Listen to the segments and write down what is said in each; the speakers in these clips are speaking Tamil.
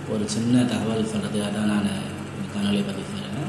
ஒரு சின்ன தகவல் சொல்கிறதுக்காக தான் நான் இந்த காணொலி பதிவு செய்கிறேன்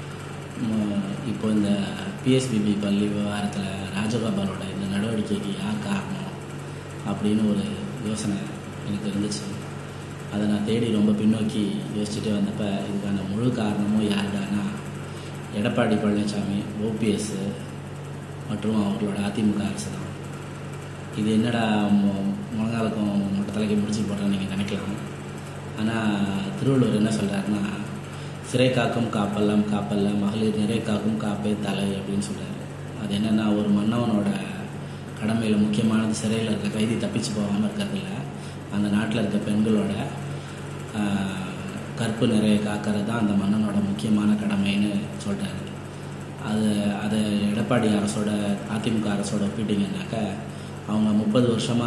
இப்போ இந்த பிஎஸ்பிபி பள்ளி விவகாரத்தில் ராஜகோபாலோட இந்த நடவடிக்கைக்கு யார் காரணம் அப்படின்னு ஒரு யோசனை எனக்கு இருந்துச்சு அதை நான் தேடி ரொம்ப பின்னோக்கி யோசிச்சுட்டே வந்தப்ப இதுக்கான முழு காரணமும் யாருடானா எடப்பாடி பழனிசாமி ஓபிஎஸ் மற்றும் அவர்களோட அதிமுக அரசு தான் இது என்னடா மு- முழங்காலுக்கும் மொட்டை தலைக்கு முடிச்சு போடுறேன்னு நீங்கள் நினைக்கலாம் ஆனால் திருவள்ளுவர் என்ன சொல்கிறாருன்னா சிறை காக்கும் காப்பெல்லாம் காப்பல்ல மகளிர் நிறை காக்கும் காப்பே தலை அப்படின்னு சொல்றாரு அது என்னென்னா ஒரு மன்னவனோட கடமையில் முக்கியமானது சிறையில் இருக்க கைதி தப்பிச்சு போகாமல் இருக்கிறதில்ல அந்த நாட்டில் இருக்க பெண்களோட ஆஹ், கற்பு நிறைய காக்கிறது தான் அந்த மன்னனோட முக்கியமான கடமைன்னு சொல்கிறாரு அது அதை எடப்பாடி அரசோட அதிமுக அரசோட ஒப்பிட்டிங்கன்னாக்க அவங்க முப்பது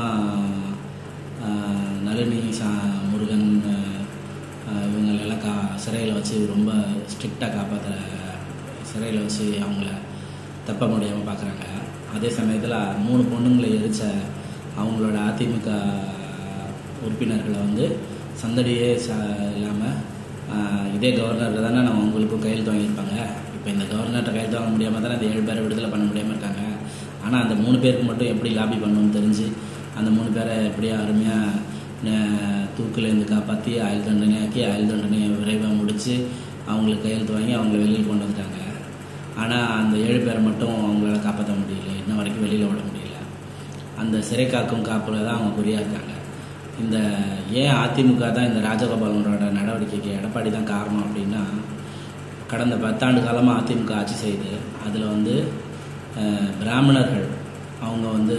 வருஷமாக நளினி சா முருகன் ஆஹ், இவங்களெல்லாம் கா சிறையில் வச்சு ரொம்ப ஸ்ட்ரிக்டாக காப்பாற்றுற சிறையில் வச்சு அவங்கள தப்ப முடியாமல் பார்க்குறாங்க அதே சமயத்தில் மூணு பொண்ணுங்களை எரிச்ச அவங்களோட அதிமுக உறுப்பினர்களை வந்து சந்தடியே ச இல்லாமல் இதே கவர்னர் தானே நம்ம உங்களுக்கும் கையெழுத்து வாங்கியிருப்பாங்க இப்போ இந்த கவர்னர்கிட்ட கையெழுத்து வாங்க முடியாமல் தானே அந்த ஏழு பேரை விடுதலை பண்ண முடியாமல் இருக்காங்க ஆனால் அந்த மூணு பேருக்கு மட்டும் எப்படி லாபி பண்ணணும்னு தெரிஞ்சு அந்த மூணு பேரை எப்படியா அருமையாக தூக்கிலேருந்து காப்பாற்றி ஆயுள் தண்டனையாக்கி ஆயுள் தண்டனையை விரைவாக முடித்து அவங்களுக்கு கையெழுத்து வாங்கி அவங்கள வெளியில் கொண்டு வந்துட்டாங்க ஆனால் அந்த ஏழு பேரை மட்டும் அவங்களால காப்பாற்ற முடியல இன்ன வரைக்கும் வெளியில் விட முடியல அந்த சிறை காக்கும் காப்பில் தான் அவங்க குறியாக இருக்காங்க இந்த ஏன் அதிமுக தான் இந்த ராஜகோபாலனோட நடவடிக்கைக்கு எடப்பாடி தான் காரணம் அப்படின்னா கடந்த பத்தாண்டு காலமாக அதிமுக ஆட்சி செய்யுது அதில் வந்து அஹ், பிராமணர்கள் அவங்க வந்து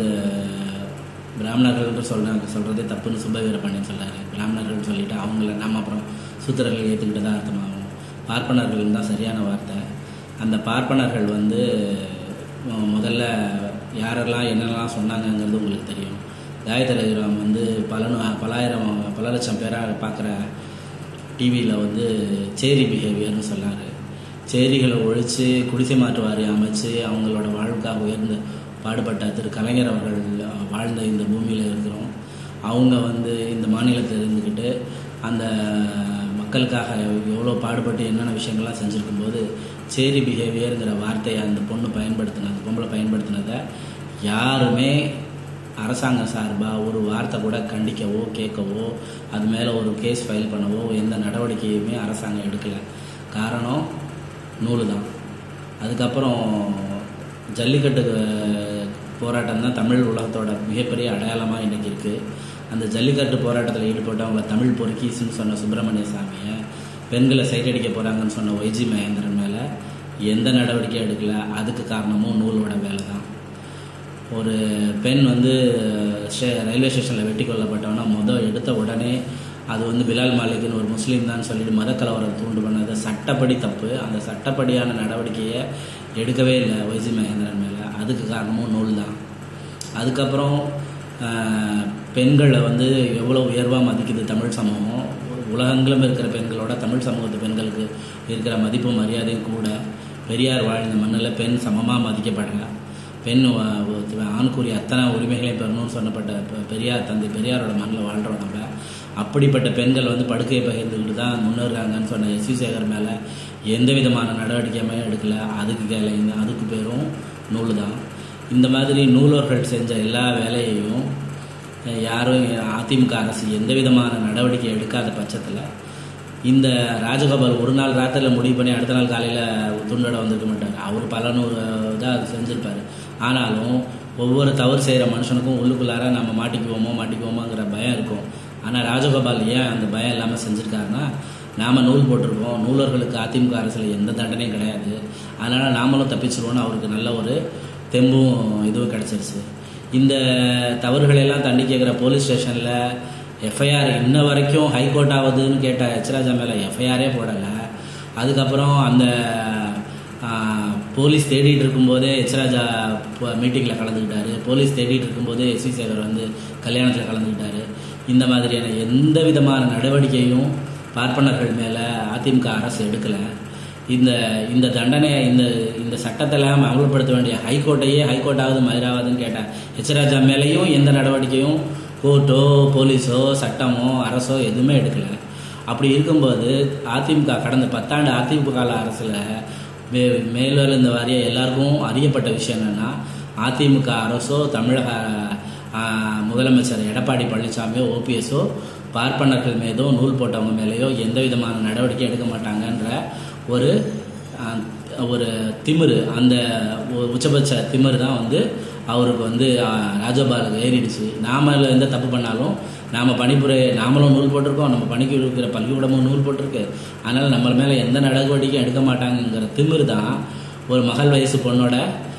பிராமணர்கள்னு சொல்கிறாங்க சொல்கிறதே தப்புன்னு சுப்ப வீரபாண்டியன் சொல்கிறாரு பிராமணர்கள் சொல்லிட்டு அவங்கள நம்ம அப்புறம் சூத்திரர்கள் ஏற்றுக்கிட்டு தான் அர்த்தமாகும் பார்ப்பனர்கள் தான் சரியான வார்த்தை அந்த பார்ப்பனர்கள் வந்து அஹ், முதல்ல யாரெல்லாம் என்னெல்லாம் சொன்னாங்கங்கிறது உங்களுக்கு தெரியும் தாய தலைவரம் வந்து பல நூ- பலாயிரம் பல லட்சம் பேராக பார்க்குற டிவியில் வந்து சேரி பிஹேவியர்னு சொன்னார் சேரிகளை ஒழித்து குடிசை மாற்று வாரியம் அமைச்சு அவங்களோட வாழ்வுக்காக உயர்ந்து பாடுபட்ட திரு கலைஞர் அவர்கள் வாழ்ந்த இந்த பூமியில் இருக்கிறோம் அவங்க வந்து இந்த மாநிலத்தில் இருந்துக்கிட்டு அந்த மக்களுக்காக எவ்வளோ பாடுபட்டு என்னென்ன விஷயங்கள்லாம் செஞ்சுருக்கும்போது சேரி பிஹேவியருங்கிற வார்த்தையை அந்த பொண்ணு பயன்படுத்தின அந்த பொம்பளை பயன்படுத்தினதை யாருமே அரசாங்கம் சார்பாக ஒரு வார்த்தை கூட கண்டிக்கவோ கேட்கவோ அது மேலே ஒரு கேஸ் ஃபைல் பண்ணவோ எந்த நடவடிக்கையுமே அரசாங்கம் எடுக்கலை காரணம் நூலு தான் அதுக்கப்புறம் ஜல்லிக்கட்டு போராட்டம் தான் தமிழ் உலகத்தோட மிகப்பெரிய அடையாளமாக இன்றைக்கி இருக்குது அந்த ஜல்லிக்கட்டு போராட்டத்தில் ஈடுபட்டவங்கள தமிழ் பொறுக்கீஸ்னு சொன்ன சுப்பிரமணிய சாமியை பெண்களை சைட் அடிக்க போகிறாங்கன்னு சொன்ன ஒய்ஜி மகேந்திரன் மேலே எந்த நடவடிக்கையும் எடுக்கல அதுக்கு காரணமும் நூலோட வேலை தான் ஒரு பெண் வந்து ஸ்டே ரயில்வே ஸ்டேஷனில் வெட்டி கொல்லப்பட்டவனா மொதல் எடுத்த உடனே அது வந்து பிலால் மாலிக்னு ஒரு முஸ்லீம் தான் சொல்லிட்டு மதக்கலவரம் தூண்டு பண்ணது சட்டப்படி தப்பு அந்த சட்டப்படியான நடவடிக்கையை எடுக்கவே இல்லை ஒய்சி மகேந்திரன் மேலே அதுக்கு காரணமும் நூல் தான் அதுக்கப்புறம் ஆஹ், பெண்களை வந்து எவ்வளோ உயர்வாக மதிக்குது தமிழ் சமூகம் உலகெங்கிலும் இருக்கிற பெண்களோட தமிழ் சமூகத்து பெண்களுக்கு இருக்கிற மதிப்பு மரியாதையும் கூட பெரியார் வாழ்ந்த மண்ணில் பெண் சமமாக மதிக்கப்படுறா பெண் வ- வ- ஆணுக்குரிய அத்தனை உரிமைகளையும் பெறணும்னு சொன்னப்பட்ட பெ- பெரியார் தந்தை பெரியாரோட மண்ணில் வாழ்கிறோம் நம்ம அப்படிப்பட்ட பெண்கள் வந்து படுக்கையை பகிர்ந்துக்கிட்டு தான் முன்னேறாங்கன்னு சொன்ன எஸ் வி சேகர் மேலே எந்த விதமான நடவடிக்கையுமே எடுக்கல அதுக்கு கேள அதுக்கு பேரும் நூல் தான் இந்த மாதிரி நூலோர்கள் செஞ்ச எல்லா வேலையையும் அஹ், யாரும் அதிமுக அரசு எந்த விதமான நடவடிக்கை எடுக்காத பட்சத்தில் இந்த ராஜகோபால் ஒரு நாள் ராத்திரியில் முடிவு பண்ணி அடுத்த நாள் காலையில் துண்டோட வந்திருக்க மாட்டார் அவர் பல நூறு இதாக செஞ்சுருப்பார் ஆனாலும் ஒவ்வொரு தவறு செய்கிற மனுஷனுக்கும் உள்ளுக்குள்ளார நம்ம மாட்டிக்குவோமோ மாட்டிக்குவோமோங்கிற பயம் இருக்கும் ஆனால் ராஜகோபால் ஏன் அந்த பயம் இல்லாமல் செஞ்சுருக்காருன்னா நாம் நூல் போட்டிருக்கோம் நூலர்களுக்கு அதிமுக அரசில் எந்த தண்டனையும் கிடையாது அதனால் நாமளும் தப்பிச்சிருவோம்னு அவருக்கு நல்ல ஒரு தெம்பும் இதுவும் கிடச்சிருச்சு இந்த தவறுகளெல்லாம் தண்டி கேட்குற போலீஸ் ஸ்டேஷனில் எஃப்ஐஆர் இன்ன வரைக்கும் ஹைகோர்ட் ஆகுதுன்னு கேட்ட எச்ராஜா மேலே எஃப்ஐஆரே போடலை அதுக்கப்புறம் அந்த ஆ, போலீஸ் தேடிட்டு இருக்கும்போதே எச்ராஜா மீட்டிங்கில் கலந்துக்கிட்டாரு போலீஸ் தேடிட்டு இருக்கும்போதே எஸ் வி சேகர் வந்து கல்யாணத்தில் கலந்துக்கிட்டாரு இந்த மாதிரியான எந்த விதமான நடவடிக்கையும் பார்ப்பனர்கள் மேலே அதிமுக அரசு எடுக்கலை இந்த இந்த தண்டனையை இந்த இந்த சட்டத்தெல்லாம் அமல்படுத்த வேண்டிய ஹைகோர்ட்டையே ஹைகோர்ட் ஆகுது மதுராவதுன்னு கேட்ட எச்ராஜா மேலேயும் எந்த நடவடிக்கையும் கோர்ட்டோ போலீஸோ சட்டமோ அரசோ எதுவுமே எடுக்கல அப்படி இருக்கும்போது அதிமுக கடந்த பத்தாண்டு அதிமுக கால அரசில் மே மேலிருந்து இந்த வாரிய எல்லாருக்கும் அறியப்பட்ட விஷயம் என்னென்னா அதிமுக அரசோ தமிழக ஆஹ், முதலமைச்சர் எடப்பாடி பழனிசாமியோ ஓபிஎஸோ பார்ப்பனர்கள் மீதோ நூல் போட்டவங்க மேலேயோ எந்த விதமான நடவடிக்கை எடுக்க மாட்டாங்கன்ற ஒரு ஆஹ், ஒரு திமிரு அந்த உ- உச்சபட்ச திமிரு தான் வந்து அவருக்கு வந்து ஆஹ், ராஜபாலுக்கு ஏறிடுச்சு நாம எந்த தப்பு பண்ணாலும் நாம் பணிபுரிய நாமளும் நூல் போட்டிருக்கோம் நம்ம பணிக்கு இருக்கிற பள்ளிக்கூடமும் நூல் போட்டிருக்கு அதனால் நம்ம மேலே எந்த நடவடிக்கையும் எடுக்க மாட்டாங்கங்கிற திமிரு தான் ஒரு மகள் வயசு பொண்ணோட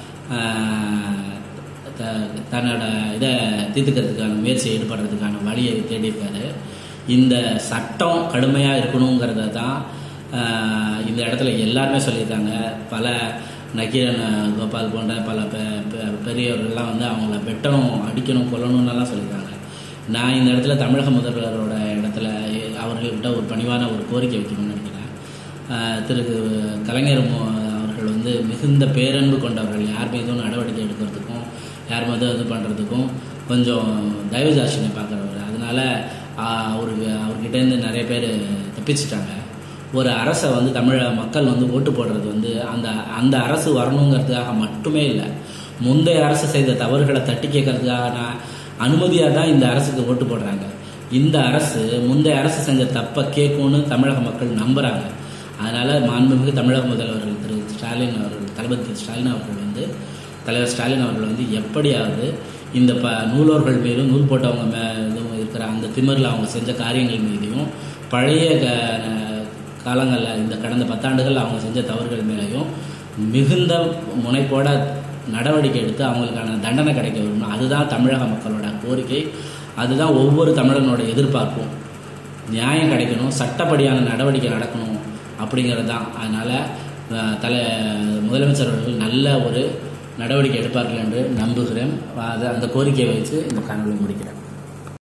ஆஹ், த- தன்னோட இதை தீர்த்துக்கிறதுக்கான முயற்சி ஈடுபடுறதுக்கான வழியை தேடியிருக்காரு இந்த சட்டம் கடுமையாக இருக்கணுங்கிறத தான் ஆஹ், இந்த இடத்துல எல்லாருமே சொல்லியிருக்காங்க பல நக்கீரன் கோபால் போன்ற பல பெ- பெ- பெரியவர்கள்லாம் வந்து அவங்கள வெட்டணும் அடிக்கணும் கொல்லணும்னெல்லாம் சொல்லியிருக்காங்க நான் இந்த இடத்துல தமிழக முதல்வரோட இடத்துல எ- அவர்கள்கிட்ட ஒரு பணிவான ஒரு கோரிக்கை வைக்கணும்னு நினைக்கிறேன் ஆஹ், திரு கலைஞர் மு- அவர்கள் வந்து மிகுந்த பேரன்பு கொண்டவர்கள் யார் மீதும் நடவடிக்கை எடுக்கிறதுக்கும் யார் மீதும் இது பண்ணுறதுக்கும் கொஞ்சம் தயவுதாட்சினை பார்க்குறவர் அதனால ஆஹ், அவருக்கு அவர்கிட்டேருந்து நிறைய பேர் தப்பிச்சிட்டாங்க ஒரு அரசை வந்து தமிழ மக்கள் வந்து ஓட்டு போடுறது வந்து அந்த அந்த அரசு வரணுங்கிறதுக்காக மட்டுமே இல்லை முந்தைய அரசு செய்த தவறுகளை தட்டி கேட்கறதுக்கான அனுமதியாக தான் இந்த அரசுக்கு ஓட்டு போடுறாங்க இந்த அரசு முந்தைய அரசு செஞ்ச தப்பை கேட்கும்னு தமிழக மக்கள் நம்புறாங்க அதனால மாண்புமிகு தமிழக முதல்வர்கள் திரு ஸ்டாலின் அவர்கள் தளபதி திரு ஸ்டாலின் அவர்கள் வந்து தலைவர் ஸ்டாலின் அவர்கள் வந்து எப்படியாவது இந்த ப நூலோர்கள் மீதும் நூல் போட்டவங்க மே இதுவும் இருக்கிற அந்த திமிரில் அவங்க செஞ்ச காரியங்கள் மீதையும் பழைய க- காலங்களில் இந்த கடந்த பத்தாண்டுகள் அவங்க செஞ்ச தவறுகள் மேலேயும் மிகுந்த முனைப்போட நடவடிக்கை எடுத்து அவங்களுக்கான தண்டனை கிடைக்க வரும் அதுதான் தமிழக மக்களோட கோரிக்கை அதுதான் ஒவ்வொரு தமிழனோட எதிர்பார்ப்பும் நியாயம் கிடைக்கணும் சட்டப்படியான நடவடிக்கை நடக்கணும் அப்படிங்கிறது தான் அதனால் தலை முதலமைச்சர் அவர்கள் நல்ல ஒரு நடவடிக்கை எடுப்பார்கள் என்று நம்புகிறேன் அது அந்த கோரிக்கையை வைத்து இந்த காணொலி முடிக்கிறேன்